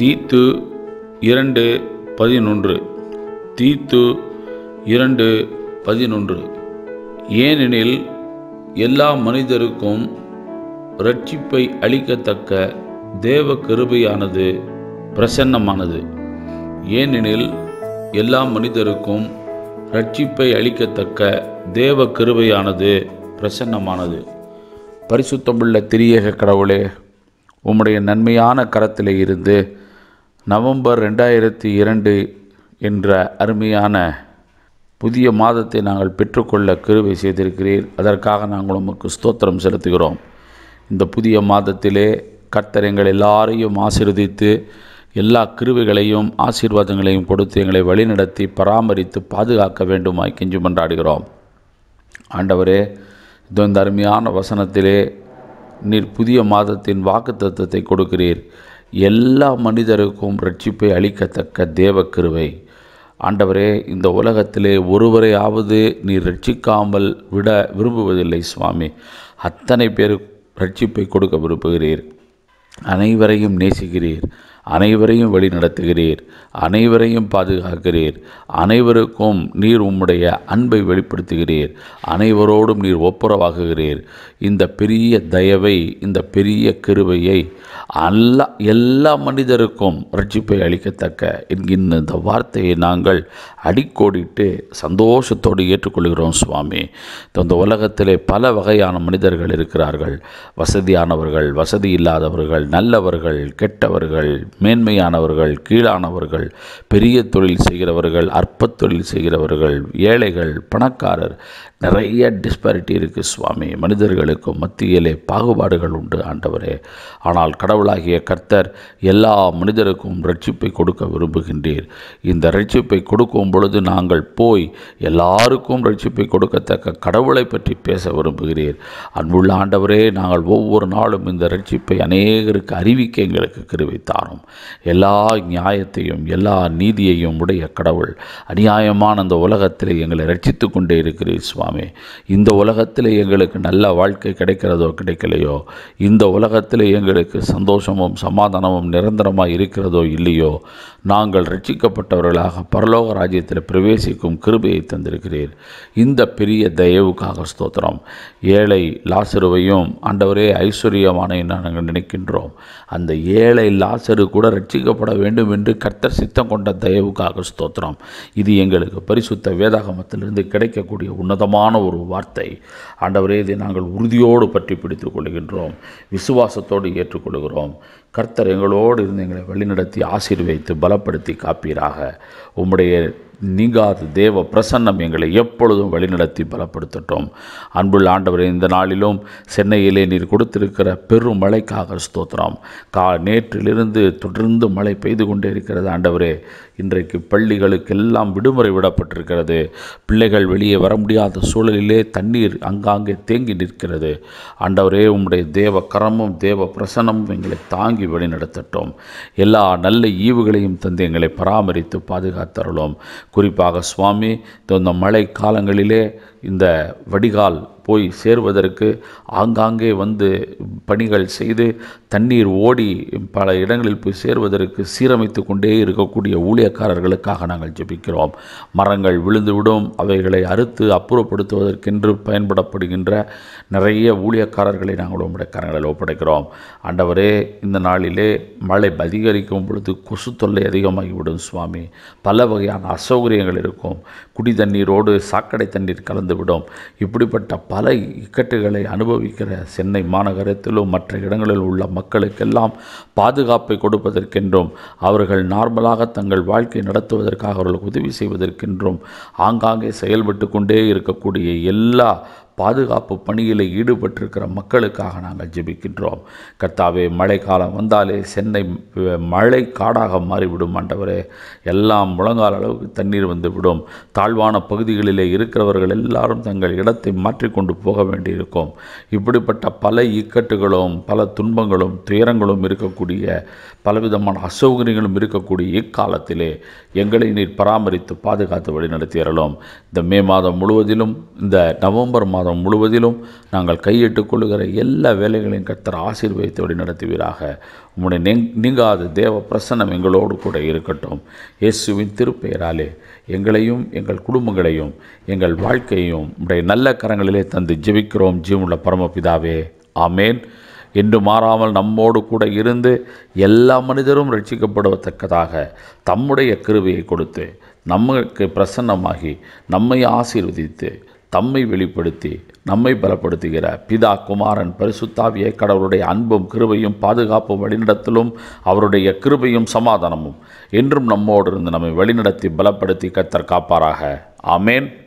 தீத்து இரண்டு பதினொன்று தீத்து இரண்டு பதினொன்று ஏனெனில் எல்லா மனிதருக்கும் இரட்சிப்பை அளிக்கத்தக்க தேவ கிருபையானது பிரசன்னமானது ஏனெனில் எல்லா மனிதருக்கும் இரட்சிப்பை அளிக்கத்தக்க தேவ கிருபையானது பிரசன்னமானது பரிசுத்தமுள்ள திரியேக கடவுளே உம்முடைய நன்மையான கரத்திலே இருந்து நவம்பர் ரெண்டாயிரத்தி இரண்டு என்ற அருமையான புதிய மாதத்தை நாங்கள் பெற்றுக்கொள்ள கிருபை செய்திருக்கிறீர் அதற்காக நாங்கள் உமக்கு ஸ்தோத்திரம் செலுத்துகிறோம் இந்த புதிய மாதத்திலே கர்த்தர் எங்கள் எல்லாரையும் ஆசீர்வதித்து எல்லா கிருவைகளையும் ஆசீர்வாதங்களையும் கொடுத்து எங்களை வழிநடத்தி பராமரித்து பாதுகாக்க வேண்டுமாய் கெஞ்சி மன்றாடுகிறோம் ஆண்டவரே இதோ இந்த அருமையான வசனத்திலே நீர் புதிய மாதத்தின் வாக்கு தத்துவத்தை கொடுக்கிறீர் எல்லா மனிதருக்கும் ரட்சிப்பை அளிக்கத்தக்க தேவ கிருவை ஆண்டவரே இந்த உலகத்திலே ஒருவரையாவது நீர் ரட்சிக்காமல் விட விரும்புவதில்லை சுவாமி அத்தனை பேர் ரட்சிப்பை கொடுக்க விரும்புகிறீர் அனைவரையும் நேசிக்கிறீர் அனைவரையும் வழி நடத்துகிறீர் அனைவரையும் பாதுகாக்கிறீர் அனைவருக்கும் நீர் உம்முடைய அன்பை வெளிப்படுத்துகிறீர் அனைவரோடும் நீர் ஒப்புரவாகுகிறீர் இந்த பெரிய தயவை இந்த பெரிய கிருபையை அல்ல எல்லா மனிதருக்கும் ரட்சிப்பை அளிக்கத்தக்க என்கின்ற இந்த வார்த்தையை நாங்கள் அடிக்கோடிட்டு சந்தோஷத்தோடு ஏற்றுக்கொள்கிறோம் சுவாமி இந்த உலகத்திலே பல வகையான மனிதர்கள் இருக்கிறார்கள் வசதியானவர்கள் வசதி இல்லாதவர்கள் நல்லவர்கள் கெட்டவர்கள் மேன்மையானவர்கள் கீழானவர்கள் பெரிய தொழில் செய்கிறவர்கள் அற்ப தொழில் செய்கிறவர்கள் ஏழைகள் பணக்காரர் நிறைய டிஸ்பாரிட்டி இருக்குது சுவாமி மனிதர்களுக்கும் மத்தியிலே பாகுபாடுகள் உண்டு ஆண்டவரே ஆனால் கடவுளாகிய கர்த்தர் எல்லா மனிதருக்கும் ரட்சிப்பை கொடுக்க விரும்புகின்றீர் இந்த ரட்சிப்பை கொடுக்கும் பொழுது நாங்கள் போய் எல்லாருக்கும் ரட்சிப்பை கொடுக்கத்தக்க கடவுளை பற்றி பேச விரும்புகிறீர் அன்புள்ள ஆண்டவரே நாங்கள் ஒவ்வொரு நாளும் இந்த ரட்சிப்பை அநேகருக்கு அறிவிக்க எங்களுக்கு கிருவை தாரும் எல்லா நியாயத்தையும் எல்லா நீதியையும் உடைய கடவுள் அநியாயமான அந்த உலகத்தில் எங்களை ரட்சித்து கொண்டே இருக்கிறீர் சுவாமி இந்த உலகத்தில் எங்களுக்கு நல்ல வாழ்க்கை கிடைக்கிறதோ கிடைக்கலையோ இந்த உலகத்தில் எங்களுக்கு சந்தோஷமும் சமாதானமும் நிரந்தரமாக இருக்கிறதோ இல்லையோ நாங்கள் ரட்சிக்கப்பட்டவர்களாக பரலோக ராஜ்யத்தில் பிரவேசிக்கும் கிருபையை தந்திருக்கிறீர் இந்த பெரிய தயவுக்காக ஸ்தோத்திரம் ஏழை லாசருவையும் ஆண்டவரே ஐஸ்வர்யமான நாங்கள் நினைக்கின்றோம் அந்த ஏழை லாசரு கூட ரட்சிக்கப்பட வேண்டும் என்று கர்த்தர் சித்தம் கொண்ட தயவுக்காக ஸ்தோத்திரம் இது எங்களுக்கு பரிசுத்த வேதாகமத்திலிருந்து கிடைக்கக்கூடிய உன்னதமான ஒரு வார்த்தை ஆண்டவரே இதை நாங்கள் உறுதியோடு பற்றி பிடித்துக் கொள்கின்றோம் விசுவாசத்தோடு ஏற்றுக்கொள்கிறோம் கர்த்தர் எங்களோடு இருந்து எங்களை வழிநடத்தி ஆசீர்வைத்து பலப்படுத்தி காப்பீராக உம்முடைய நீங்காத தேவ பிரசன்னம் எங்களை எப்பொழுதும் வழிநடத்தி பலப்படுத்தட்டும் அன்புள்ள ஆண்டவரே இந்த நாளிலும் சென்னையிலே நீர் கொடுத்திருக்கிற பெரும் மழைக்காக ஸ்தோத்திரம் கா நேற்றிலிருந்து தொடர்ந்து மழை பெய்து கொண்டே இருக்கிறது ஆண்டவரே இன்றைக்கு பள்ளிகளுக்கெல்லாம் விடுமுறை விடப்பட்டிருக்கிறது பிள்ளைகள் வெளியே வர முடியாத சூழலிலே தண்ணீர் அங்காங்கே தேங்கி நிற்கிறது ஆண்டவரே உம்முடைய தேவ கரமும் தேவ பிரசனமும் எங்களை தாங்கி வழிநடத்தட்டும் எல்லா நல்ல ஈவுகளையும் தந்து எங்களை பராமரித்து பாதுகாத்தருளும் குறிப்பாக சுவாமி இந்த மழை காலங்களிலே இந்த வடிகால் போய் சேர்வதற்கு ஆங்காங்கே வந்து பணிகள் செய்து தண்ணீர் ஓடி பல இடங்களில் போய் சேர்வதற்கு சீரமைத்து கொண்டே இருக்கக்கூடிய ஊழியக்காரர்களுக்காக நாங்கள் ஜெபிக்கிறோம் மரங்கள் விழுந்துவிடும் அவைகளை அறுத்து அப்புறப்படுத்துவதற்கென்று பயன்படப்படுகின்ற நிறைய ஊழியக்காரர்களை நாங்கள் உங்களுடைய கரங்களில் ஒப்படைக்கிறோம் ஆண்டவரே இந்த நாளிலே மழை அதிகரிக்கும் பொழுது கொசு தொல்லை அதிகமாகிவிடும் சுவாமி பல வகையான அசௌகரியங்கள் இருக்கும் குடி தண்ணீரோடு சாக்கடை தண்ணீர் கலந்துவிடும் இப்படிப்பட்ட பல இக்கட்டுகளை அனுபவிக்கிற சென்னை மாநகரத்திலும் மற்ற இடங்களில் உள்ள மக்களுக்கெல்லாம் பாதுகாப்பை கொடுப்பதற்கென்றும் அவர்கள் நார்மலாக தங்கள் வாழ்க்கை நடத்துவதற்காக அவர்களுக்கு உதவி செய்வதற்கென்றும் ஆங்காங்கே செயல்பட்டு கொண்டே இருக்கக்கூடிய எல்லா பாதுகாப்பு பணியில் ஈடுபட்டிருக்கிற மக்களுக்காக நாங்கள் ஜெபிக்கின்றோம் கர்த்தாவே மழைக்காலம் வந்தாலே சென்னை மழை காடாக மாறிவிடும் ஆண்டவரே எல்லாம் முழங்கால் அளவுக்கு தண்ணீர் வந்து விடும் தாழ்வான பகுதிகளிலே இருக்கிறவர்கள் எல்லாரும் தங்கள் இடத்தை மாற்றிக்கொண்டு போக வேண்டியிருக்கும் இப்படிப்பட்ட பல இக்கட்டுகளும் பல துன்பங்களும் துயரங்களும் இருக்கக்கூடிய பலவிதமான அசௌகரியங்களும் இருக்கக்கூடிய இக்காலத்திலே எங்களை நீர் பராமரித்து பாதுகாத்து வழிநடத்தியறலும் இந்த மே மாதம் முழுவதிலும் இந்த நவம்பர் மாதம் மாதம் முழுவதிலும் நாங்கள் கையிட்டுக் கொள்ளுகிற எல்லா வேலைகளையும் கர்த்தர் ஆசீர்வதித்து வழி நடத்துவீராக உம்முடைய நீங் நீங்காத தேவ பிரசன்னம் எங்களோடு கூட இருக்கட்டும் இயேசுவின் திருப்பெயராலே எங்களையும் எங்கள் குடும்பங்களையும் எங்கள் வாழ்க்கையையும் உடைய நல்ல கரங்களிலே தந்து ஜெபிக்கிறோம் ஜீவனுள்ள பரமபிதாவே ஆமேன் என்று மாறாமல் நம்மோடு கூட இருந்து எல்லா மனிதரும் ரட்சிக்கப்படுவதற்கதாக தம்முடைய கிருபையை கொடுத்து நமக்கு பிரசன்னமாகி நம்மை ஆசீர்வதித்து தம்மை வெளிப்படுத்தி நம்மை பலப்படுத்துகிற பிதா குமாரன் பரிசுத்தாவிய கடவுளுடைய அன்பும் கிருபையும் பாதுகாப்பும் வழிநடத்தலும் அவருடைய கிருபையும் சமாதானமும் என்றும் நம்மோடு இருந்து நம்மை வழிநடத்தி பலப்படுத்தி கத்தர் காப்பாராக ஆமேன்